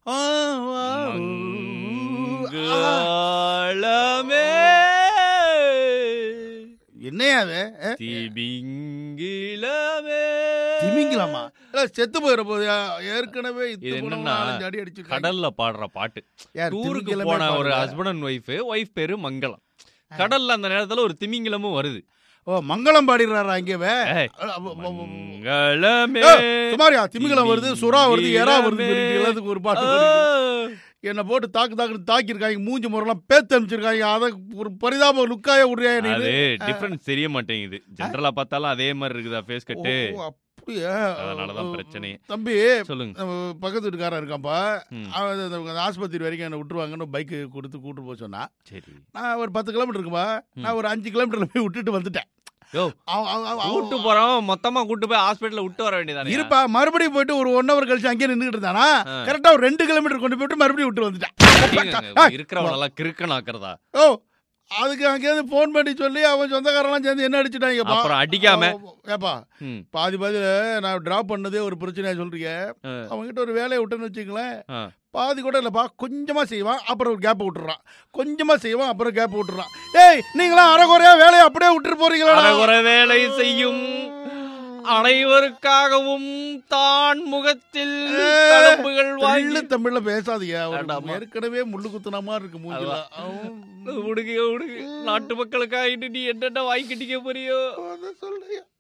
ஆ, ஆ, ஆ. மங்களமே என்னையா அது ஆ? திமிங்கிலமே திமிங்கலாமா இல்ல, செத்து போயிட போது ஏற்கனவே இது இத்து என்னன்னா, போனவங்க நாலஞ்சு அடி அடிச்சிருக்காங்க. கடல்ல பாடுற பாட்டு யார், டூருக்கு திமிங்கலமே போன ஒரு பாடுதா? ஹஸ்பண்ட் அண்ட் ஒய்ஃப் ஒய்ஃப் பேரு மங்களம் கடல்ல அந்த நேரத்துல ஒரு திமிங்கிலமும் வருது ஓ மங்களம் பாடிடுறாரா இங்கவே ஏய், மங்களமே சுமாரியா திமிங்கலம் வருது சுறா வருது எறா வருது திமிங்கலமே. சொல்லிட்டு எல்லாத்துக்கும் ஒரு பாட்டு ஆ, பாடிட்டு. என்னை போட்டு தாக்கு தாக்குன்னு தாக்கியிருக்காங்க மூஞ்சி முறைலாம் பேத்து அனுப்பிச்சிருக்காங்க அதை ஒரு பரிதாப லுக்காய விடுறியா நீ அது டிஃபரன்ஸ் தெரிய மாட்டேங்குது ஜென்ரலா பார்த்தாலும் அதே மாதிரி இருக்குதா ஃபேஸ் கட்டு அப்படியா அதனாலதான் பிரச்சனை தம்பி சொல்லுங்க நம்ம பக்கத்து வீட்டுக்காரன் இருக்கான்ப்பா ம். அவன் அந்த- அந்த ஆஸ்பத்திரி வரைக்கும் என்னை விட்டுருவாங்கன்னு பைக்கு கொடுத்து கூட்டு போக சொன்னா சரி நான் ஒரு பத்து கிலோமீட்டர் இருக்குப்பா நான் ஒரு அஞ்சு கிலோமீட்டர்ல போய் விட்டுட்டு வந்துட்டேன் யோ அவன்- அவன்- அவன்- கூட்டு போறோம் மொத்தமா கூட்டு போய் ஹாஸ்பிடல்ல விட்டு வர வேண்டியதானே இருப்பா மறுபடியும் போயிட்டு ஒரு ஒன் ஹவர் கழிச்சு அங்கேயே நின்றுட்டு இருந்தானா ஆ. கரெக்டா ஒரு ரெண்டு கிலோமீட்டர் கொண்டு போயிட்டு மறுபடியும் விட்டு வந்துட்டான் இருக்கிறவனெல்லாம் கிறுக்கனாக்குறதா ஓ அதுக்கு அங்கேயிருந்து ஃபோன் பண்ணி சொல்லி அவன் சொந்தக்காரெல்லாம் சேர்ந்து என்ன அடிச்சுட்டாங்கப்பா அப்புறம் அடிக்காம ஏப்பா ம், பாதி பாதி நான் டிராப் பண்ணதே ஒரு பிரச்சனையா சொல்றீங்க ஆ, அவன்கிட்ட ஒரு வேலையை விட்டேன்னு வச்சுங்களேன் ஆ. பாதி கூட இல்லப்பா கொஞ்சமா செய்வான் அப்புறம் ஒரு கேப் விட்டுறான் கொஞ்சமா செய்வான் அப்புறம் கேப் விட்டுறான் ஏய் நீங்களாம் அரைகுறையா வேலையை அப்படியே விட்டுட்டு போறீங்களா அரைகுறை வேலை செய்யும் அனைவருக்காகவும் தான் முகத்தில் ஏய், தழும்புகள் வாங்கி தெள்ளு தமிழ்ல பேசாதீங்க அவருக்கு வேண்டாமா. ஏற்கனவே முள்ளு குத்துன மாதிரி இருக்கு மூஞ்சில விடுங்க விடுங்க நாட்டு மக்களுக்காக நீ என்னென்ன வாங்கி கட்டிக்க போறியோ அதை சொல்றியா